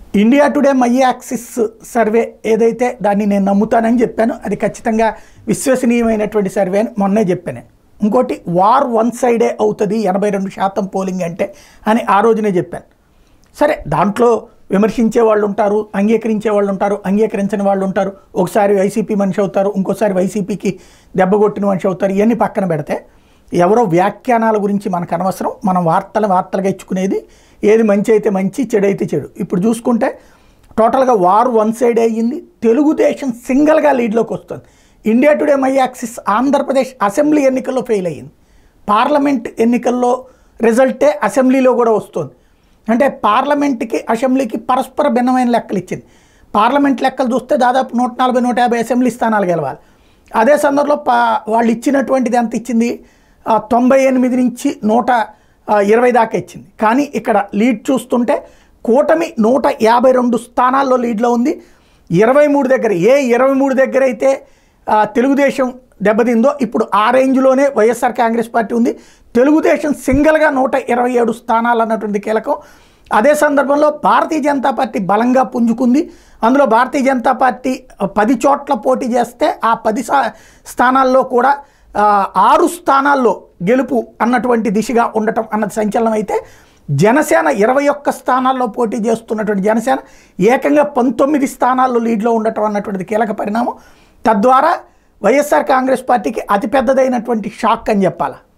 India Today My Axis survey ఏదైతే దాన్ని నేను నమ్ముతానని చెప్పాను అది ఖచ్చితంగా విశ్వసనీయమైనటువంటి సర్వే అని మొన్నే చెప్పాను నేను. ఇంకోటి వార్ వన్ సైడే అవుతుంది ఎనభై రెండు శాతం పోలింగ్ అంటే అని ఆ రోజునే చెప్పాను సరే దాంట్లో విమర్శించే వాళ్ళు ఉంటారు అంగీకరించే వాళ్ళు ఉంటారు అంగీకరించని వాళ్ళు ఉంటారు ఒకసారి వైసీపీ మనిషి అవుతారు ఇంకోసారి వైసీపీకి దెబ్బ కొట్టిన మనిషి అవుతారు ఇవన్నీ పక్కన పెడితే ఎవరో వ్యాఖ్యానాల గురించి మనకు అనవసరం మనం వార్తలు వార్తలుగా ఇచ్చుకునేది ఏది మంచి అయితే మంచి చెడు అయితే చెడు ఇప్పుడు చూసుకుంటే టోటల్గా వార్ వన్ సైడ్ అయ్యింది తెలుగుదేశం సింగిల్గా లీడ్లోకి వస్తుంది India Today My Axis Andhra Pradesh assembly ఎన్నికల్లో ఫెయిల్ అయ్యింది పార్లమెంట్ ఎన్నికల్లో రిజల్టే అసెంబ్లీలో కూడా వస్తుంది అంటే పార్లమెంట్కి అసెంబ్లీకి పరస్పర భిన్నమైన లెక్కలు ఇచ్చింది పార్లమెంట్ లెక్కలు చూస్తే దాదాపు నూట నలభై నూట యాభై అసెంబ్లీ స్థానాలు గెలవాలి అదే సందర్భంలో పా వాళ్ళు ఇచ్చినటువంటిది ఎంత ఇచ్చింది ఆ, తొంభై ఎనిమిది నుంచి నూట ఆ, ఇరవై దాకా ఇచ్చింది కానీ ఇక్కడ లీడ్ చూస్తుంటే కూటమి నూట యాభై రెండు స్థానాల్లో లీడ్లో ఉంది ఇరవై మూడు దగ్గర ఏ ఇరవై మూడు దగ్గర అయితే ఆ, తెలుగుదేశం దెబ్బతిందో ఇప్పుడు ఆ రేంజ్లోనే వైఎస్ఆర్ కాంగ్రెస్ పార్టీ ఉంది తెలుగుదేశం సింగిల్గా నూట ఇరవై ఏడు స్థానాలు అన్నటువంటి కీలకం అదే సందర్భంలో భారతీయ జనతా పార్టీ బలంగా పుంజుకుంది అందులో భారతీయ జనతా పార్టీ పది చోట్ల పోటీ చేస్తే ఆ పది సా- స్థానాల్లో కూడా ఆ, ఆరు స్థానాల్లో గెలుపు అన్నటువంటి దిశగా ఉండటం అన్నది సంచలనం అయితే జనసేన ఇరవై ఒక్క స్థానాల్లో పోటీ చేస్తున్నటువంటి జనసేన ఏకంగా పంతొమ్మిది స్థానాల్లో లీడ్లో ఉండటం అన్నటువంటిది కీలక పరిణామం తద్వారా వైఎస్ఆర్ కాంగ్రెస్ పార్టీకి అతిపెద్దదైనటువంటి షాక్ అని చెప్పాలి